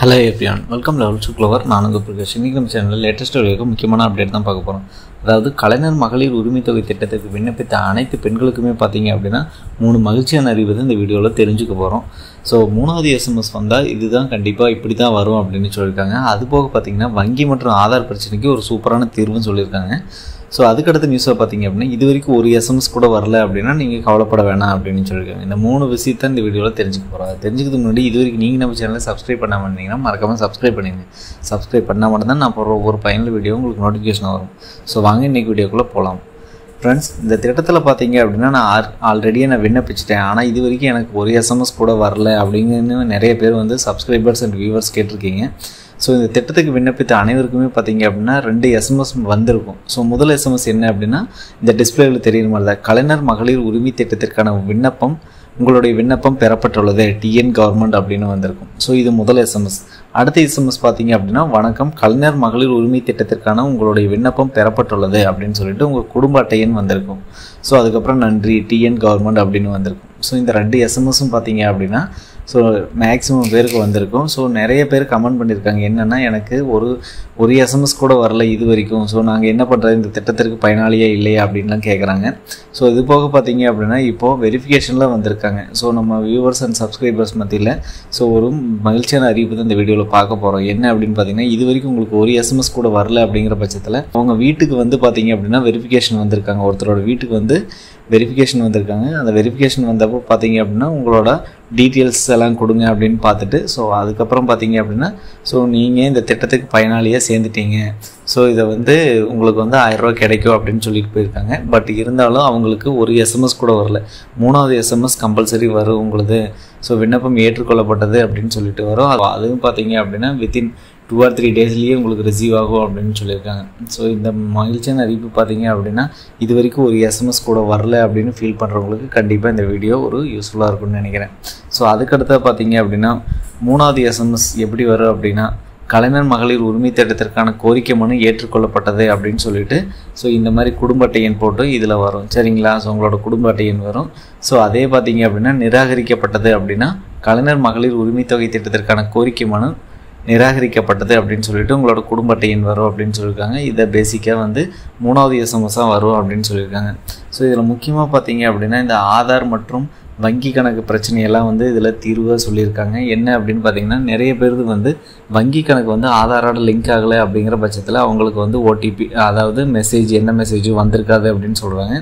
hello everyone welcome level to clover நான் உங்கள் பிரகாஷ் இன்றைக்கி நம்ம சேனலில் லேட்டஸ்ட் வீடியோக்கு முக்கியமான அப்டேட் தான் பார்க்க போகிறோம் அதாவது கலைஞர் மகளிர் உரிமை தொகை திட்டத்துக்கு விண்ணப்பித்த அனைத்து பெண்களுக்குமே பார்த்தீங்க அப்படின்னா மூணு மகிழ்ச்சியான அறிவு இந்த வீடியோவில் தெரிஞ்சுக்க போகிறோம் ஸோ மூணாவது எஸ்எம்எஸ் வந்தால் இதுதான் கண்டிப்பாக இப்படி தான் வரும் அப்படின்னு சொல்லியிருக்காங்க அது போக பார்த்தீங்கன்னா வங்கி மற்றும் ஆதார் பிரச்சனைக்கு ஒரு சூப்பரான தீர்வுன்னு சொல்லியிருக்காங்க ஸோ அதுக்கடுத்த நியூஸை பார்த்தீங்க அப்படின்னா இது வரைக்கும் ஒரு எஸ்எம்எஸ் கூட வரல அப்படின்னா நீங்கள் கவலைப்பட வேணாம் அப்படின்னு சொல்லியிருக்காங்க இந்த மூணு விஷயத்தை இந்த வீடியோவில் தெரிஞ்சுக்க போகிறோம் அது தெரிஞ்சுக்கிறதுக்கு முன்னாடி இது வரைக்கும் நீங்கள் நம்ம சேனலை சப்ஸ்கிரைப் பண்ணாமல் இருந்தீங்கன்னா மறக்காமல் சப்ஸ்கிரைப் பண்ணிடுங்க சப்ஸ்கிரைப் பண்ணால் மட்டும்தான் நான் போகிற ஒவ்வொரு பயனில் வீடியோ உங்களுக்கு நோட்டிஃபிகேஷன் வரும் ஸோ வாங்க இன்றைக்கி வீடியோக்குள்ளே போகலாம் ஃப்ரெண்ட்ஸ் இந்த திட்டத்தில் பார்த்தீங்க அப்படின்னா நான் ஆர் ஆல்ரெடியே நான் விண்ணப்பிச்சிட்டேன் ஆனால் இது வரைக்கும் எனக்கு ஒரு எஸ்எம்எஸ் கூட வரல அப்படிங்கன்னு நிறைய பேர் வந்து சப்ஸ்கிரைபர்ஸ் அண்ட் வியூவர்ஸ் கேட்டிருக்கீங்க ஸோ இந்த திட்டத்துக்கு விண்ணப்பித்த அனைவருக்குமே பார்த்தீங்க அப்படின்னா ரெண்டு எஸ்எம்எஸ் வந்திருக்கும் ஸோ முதல் எஸ்எம்எஸ் என்ன அப்படின்னா இந்த டிஸ்பிளேவில் தெரியுற மாதிரி தான் கலைஞர் மகளிர் உரிமை திட்டத்திற்கான விண்ணப்பம் உங்களுடைய விண்ணப்பம் பெறப்பட்டுள்ளது டிஎன் கவர்மெண்ட் அப்படின்னு வந்திருக்கும் ஸோ இது முதல் எஸ்எம்எஸ் அடுத்த எஸ்எம்எஸ் பார்த்தீங்க அப்படின்னா வணக்கம் கலைஞர் மகளிர் உரிமை திட்டத்திற்கான உங்களுடைய விண்ணப்பம் பெறப்பட்டுள்ளது அப்படின்னு சொல்லிட்டு உங்கள் குடும்ப அட்டையன் வந்திருக்கும் ஸோ அதுக்கப்புறம் நன்றி டிஎன் கவர்மெண்ட் அப்படின்னு வந்திருக்கும் ஸோ இந்த ரெண்டு எஸ்எம்எஸும் பார்த்தீங்க அப்படின்னா ஸோ மேக்ஸிமம் பேருக்கு வந்திருக்கும் ஸோ நிறைய பேர் கமெண்ட் பண்ணியிருக்காங்க என்னென்னா எனக்கு ஒரு ஒரு எஸ்எம்எஸ் கூட வரல இது வரைக்கும் ஸோ நாங்கள் என்ன பண்ணுறது இந்த திட்டத்திற்கு பயனாளியே இல்லையா அப்படின்லாம் கேட்குறாங்க ஸோ இது போக பார்த்தீங்க அப்படின்னா இப்போது வெரிஃபிகேஷனில் வந்திருக்காங்க ஸோ நம்ம வியூவர்ஸ் அண்ட் சப்ஸ்கிரைபர்ஸ் மத்தியில் ஸோ ஒரு மகிழ்ச்சியான அறிவிப்பு தான் இந்த வீடியோவில் பார்க்க போகிறோம் என்ன அப்படின்னு பார்த்தீங்கன்னா இது வரைக்கும் உங்களுக்கு ஒரு எஸ்எம்எஸ் கூட வரல அப்படிங்கிற பட்சத்தில் அவங்க வீட்டுக்கு வந்து பார்த்தீங்க அப்படின்னா வெரிஃபிகேஷன் வந்திருக்காங்க ஒருத்தரோட வீட்டுக்கு வந்து வெரிஃபிகேஷன் வந்திருக்காங்க அந்த வெரிஃபிகேஷன் வந்தப்போ பார்த்தீங்க அப்படின்னா உங்களோட டீட்டெயில்ஸ் எல்லாம் கொடுங்க அப்படின்னு பார்த்துட்டு ஸோ அதுக்கப்புறம் பார்த்தீங்க அப்படின்னா ஸோ நீங்கள் இந்த திட்டத்துக்கு பயனாளியாக சேர்ந்துட்டீங்க ஸோ இதை வந்து உங்களுக்கு வந்து ஆயிரரூவா கிடைக்கும் அப்படின்னு சொல்லிட்டு போயிருக்காங்க பட் இருந்தாலும் அவங்களுக்கு ஒரு எஸ்எம்எஸ் கூட வரல மூணாவது எஸ்எம்எஸ் கம்பல்சரி வரும் உங்களுது ஸோ விண்ணப்பம் ஏற்றுக்கொள்ளப்பட்டது அப்படின்னு சொல்லிட்டு வரும் அதுவும் பார்த்தீங்க அப்படின்னா வித்தின் டூ ஆர் த்ரீ டேஸ்லேயே உங்களுக்கு ரிசீவ் ஆகும் அப்படின்னு சொல்லியிருக்காங்க ஸோ இந்த மகிழ்ச்சியான அறிவிப்பு பார்த்தீங்க அப்படின்னா இது வரைக்கும் ஒரு எஸ்எம்எஸ் கூட வரல அப்படின்னு ஃபீல் பண்ணுறவங்களுக்கு கண்டிப்பாக இந்த வீடியோ ஒரு யூஸ்ஃபுல்லாக இருக்கும்னு நினைக்கிறேன் ஸோ அதுக்கடுத்த பார்த்தீங்க அப்படின்னா மூணாவது எஸ்எம்எஸ் எப்படி வரும் அப்படின்னா கலைஞர் மகளிர் உரிமை திட்டத்திற்கான கோரிக்கை மனு ஏற்றுக்கொள்ளப்பட்டது அப்படின்னு சொல்லிட்டு ஸோ இந்த மாதிரி குடும்ப அட்டை எண் போட்டு இதில் வரும் சரிங்களா ஸோ உங்களோட குடும்ப அட்டை எண் வரும் ஸோ அதே பார்த்தீங்க அப்படின்னா நிராகரிக்கப்பட்டது அப்படின்னா கலைஞர் மகளிர் உரிமை தொகை திட்டத்திற்கான கோரிக்கை மனு நிராகரிக்கப்பட்டது அப்படின்னு சொல்லிட்டு உங்களோட குடும்ப அட்டை எண் வரும் அப்படின்னு சொல்லியிருக்காங்க இதை பேசிக்காக வந்து மூணாவது எஸ்எம்எஸ்ஸாக வரும் அப்படின்னு சொல்லியிருக்காங்க ஸோ இதில் முக்கியமாக பார்த்தீங்க அப்படின்னா இந்த ஆதார் மற்றும் வங்கி கணக்கு பிரச்சனையெல்லாம் வந்து இதில் தீர்வாக சொல்லியிருக்காங்க என்ன அப்படின்னு பார்த்தீங்கன்னா நிறைய பேருக்கு வந்து வங்கி கணக்கு வந்து ஆதாரோட லிங்க் ஆகலை அப்படிங்கிற பட்சத்தில் அவங்களுக்கு வந்து ஓடிபி அதாவது மெசேஜ் என்ன மெசேஜ் வந்திருக்காது அப்படின்னு சொல்கிறாங்க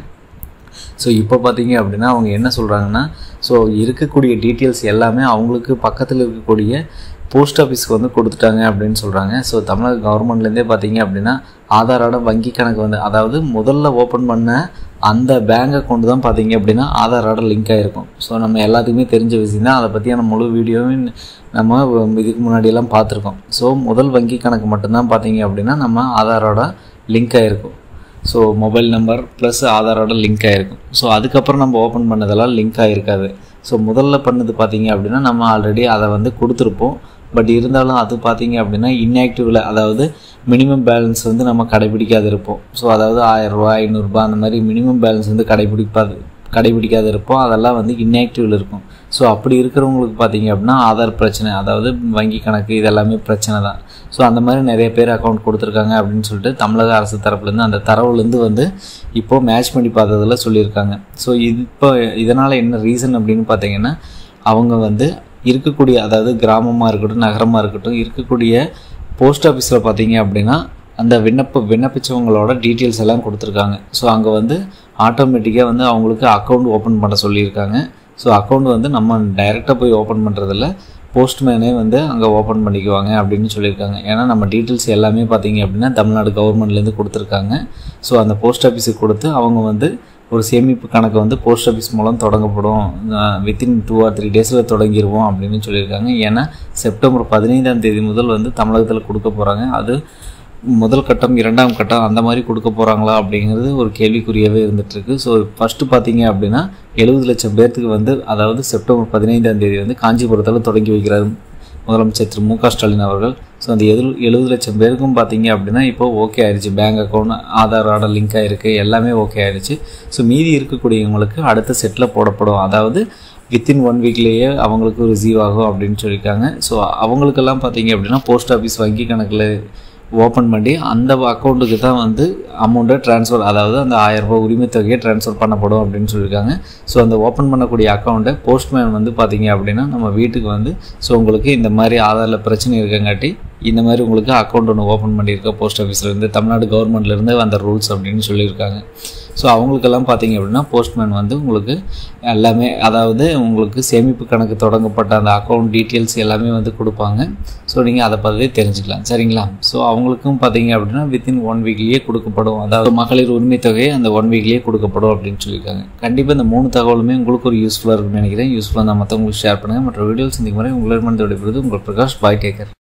ஸோ இப்போ பார்த்தீங்க அப்படின்னா அவங்க என்ன சொல்கிறாங்கன்னா ஸோ இருக்கக்கூடிய டீட்டெயில்ஸ் எல்லாமே அவங்களுக்கு பக்கத்தில் இருக்கக்கூடிய போஸ்ட் ஆஃபீஸ்க்கு வந்து கொடுத்துட்டாங்க அப்படின்னு சொல்கிறாங்க ஸோ தமிழக கவர்மெண்ட்லேருந்தே பார்த்தீங்க அப்படின்னா ஆதாரோட வங்கி கணக்கு வந்து அதாவது முதல்ல ஓப்பன் பண்ண அந்த பேங்க் அக்கௌண்ட் தான் பார்த்தீங்க அப்படின்னா ஆதாரோட லிங்க் ஆகிருக்கும் ஸோ நம்ம எல்லாத்துக்குமே தெரிஞ்ச விஷயம் தான் அதை பற்றியான முழு வீடியோவும் நம்ம இதுக்கு முன்னாடியெல்லாம் பார்த்துருக்கோம் ஸோ முதல் வங்கி கணக்கு மட்டும்தான் பார்த்தீங்க அப்படின்னா நம்ம ஆதாரோட லிங்க் ஆகிருக்கும் ஸோ மொபைல் நம்பர் ப்ளஸ் ஆதாரோட லிங்க் ஆகிருக்கும் ஸோ அதுக்கப்புறம் நம்ம ஓப்பன் பண்ணதெல்லாம் லிங்க் ஆகிருக்காது ஸோ முதல்ல பண்ணது பார்த்தீங்க அப்படின்னா நம்ம ஆல்ரெடி அதை வந்து கொடுத்துருப்போம் பட் இருந்தாலும் அது பார்த்தீங்க அப்படின்னா இன்ஆக்டிவில் அதாவது மினிமம் பேலன்ஸ் வந்து நம்ம கடைபிடிக்காது இருப்போம் ஸோ அதாவது ஆயிரரூபா ஐநூறுரூபா அந்த மாதிரி மினிமம் பேலன்ஸ் வந்து கடைபிடிப்பாது கடைபிடிக்காது இருப்போம் அதெல்லாம் வந்து இன்ஆக்டிவில் இருக்கும் ஸோ அப்படி இருக்கிறவங்களுக்கு பார்த்தீங்க அப்படின்னா ஆதார் பிரச்சனை அதாவது வங்கி கணக்கு இதெல்லாமே பிரச்சனை தான் ஸோ அந்த மாதிரி நிறைய பேர் அக்கௌண்ட் கொடுத்துருக்காங்க அப்படின்னு சொல்லிட்டு தமிழக அரசு தரப்புலேருந்து அந்த தரவுலேருந்து வந்து இப்போது மேட்ச் பண்ணி பார்த்ததில் சொல்லியிருக்காங்க ஸோ இது இப்போ இதனால் என்ன ரீசன் அப்படின்னு பார்த்தீங்கன்னா அவங்க வந்து இருக்கக்கூடிய அதாவது கிராமமாக இருக்கட்டும் நகரமாக இருக்கட்டும் இருக்கக்கூடிய போஸ்ட் ஆஃபீஸில் பார்த்தீங்க அப்படின்னா அந்த விண்ணப்ப விண்ணப்பிச்சவங்களோட டீட்டெயில்ஸ் எல்லாம் கொடுத்துருக்காங்க ஸோ அங்கே வந்து ஆட்டோமேட்டிக்காக வந்து அவங்களுக்கு அக்கௌண்ட் ஓப்பன் பண்ண சொல்லியிருக்காங்க ஸோ அக்கௌண்ட் வந்து நம்ம டைரெக்டாக போய் ஓப்பன் பண்ணுறதில்ல போஸ்ட்மேனே வந்து அங்கே ஓப்பன் பண்ணிக்குவாங்க அப்படின்னு சொல்லியிருக்காங்க ஏன்னா நம்ம டீட்டெயில்ஸ் எல்லாமே பார்த்தீங்க அப்படின்னா தமிழ்நாடு கவர்மெண்ட்லேருந்து கொடுத்துருக்காங்க ஸோ அந்த போஸ்ட் ஆஃபீஸுக்கு கொடுத்து அவங்க வந்து ஒரு சேமிப்பு கணக்கு வந்து போஸ்ட் ஆஃபீஸ் மூலம் தொடங்கப்படும் வித்தின் டூ ஆர் த்ரீ டேஸில் தொடங்கிடுவோம் அப்படின்னு சொல்லியிருக்காங்க ஏன்னா செப்டம்பர் பதினைந்தாம் தேதி முதல் வந்து தமிழகத்தில் கொடுக்க போகிறாங்க அது முதல் கட்டம் இரண்டாம் கட்டம் அந்த மாதிரி கொடுக்க போகிறாங்களா அப்படிங்கிறது ஒரு கேள்விக்குறியாகவே இருந்துகிட்ருக்கு ஸோ ஃபஸ்ட்டு பார்த்தீங்க அப்படின்னா எழுபது லட்சம் பேர்த்துக்கு வந்து அதாவது செப்டம்பர் பதினைந்தாம் தேதி வந்து காஞ்சிபுரத்தில் தொடங்கி வைக்கிறார் முதலமைச்சர் திரு மு க ஸ்டாலின் அவர்கள் ஸோ அந்த எது எழுபது லட்சம் பேருக்கும் பார்த்தீங்க அப்படின்னா இப்போ ஓகே ஆயிடுச்சு பேங்க் அக்கௌண்ட் ஆதாரோட லிங்க் ஆகிருக்கு எல்லாமே ஓகே ஆயிடுச்சு ஸோ மீதி இருக்கக்கூடியவங்களுக்கு அடுத்த செட்டில் போடப்படும் அதாவது வித்தின் ஒன் வீக்லேயே அவங்களுக்கு ரிசீவ் ஆகும் அப்படின்னு சொல்லியிருக்காங்க ஸோ அவங்களுக்கெல்லாம் பார்த்தீங்க அப்படின்னா போஸ்ட் ஆஃபீஸ் வங்கி கணக்கில் ஓப்பன் பண்ணி அந்த அக்கௌண்ட்டுக்கு தான் வந்து அமௌண்ட்டை ட்ரான்ஸ்ஃபர் அதாவது அந்த ஆயிரம் ரூபாய் உரிமைத் தொகையை ட்ரான்ஸ்ஃபர் பண்ணப்படும் அப்படின்னு சொல்லியிருக்காங்க ஸோ அந்த ஓப்பன் பண்ணக்கூடிய அக்கௌண்ட்டை போஸ்ட்மேன் வந்து பார்த்தீங்க அப்படின்னா நம்ம வீட்டுக்கு வந்து ஸோ உங்களுக்கு இந்த மாதிரி ஆதாரில் பிரச்சனை இருக்கங்காட்டி இந்த மாதிரி உங்களுக்கு அக்கௌண்ட் ஒன்று ஓப்பன் பண்ணியிருக்க போஸ்ட் ஆஃபீஸ்லேருந்து தமிழ்நாடு கவர்மெண்ட்லேருந்து வந்த ரூல்ஸ் அப்படின்னு சொல்லியிருக்காங்க ஸோ அவங்களுக்கெல்லாம் பார்த்தீங்க அப்படின்னா போஸ்ட்மேன் வந்து உங்களுக்கு எல்லாமே அதாவது உங்களுக்கு சேமிப்பு கணக்கு தொடங்கப்பட்ட அந்த அக்கௌண்ட் டீட்டெயில்ஸ் எல்லாமே வந்து கொடுப்பாங்க ஸோ நீங்கள் அதை பற்றி தெரிஞ்சுக்கலாம் சரிங்களா ஸோ அவங்களுக்கும் பார்த்தீங்க அப்படின்னா வித்தின் ஒன் வீக்லேயே கொடுக்கப்படும் அதாவது மகளிர் உரிமை தொகை அந்த ஒன் வீக்லேயே கொடுக்கப்படும் அப்படின்னு சொல்லியிருக்காங்க கண்டிப்பாக இந்த மூணு தகவலுமே உங்களுக்கு ஒரு யூஸ்ஃபுல்லாக இருக்குன்னு நினைக்கிறேன் யூஸ்ஃபுல்லாக தான் மற்றவங்களுக்கு ஷேர் பண்ணுங்கள் மற்ற வீடியோஸ் இந்த மாதிரி உங்களிடமிருந்து விடைபெறுவது உங்கள் பிரகாஷ் பாய் டேக்கர்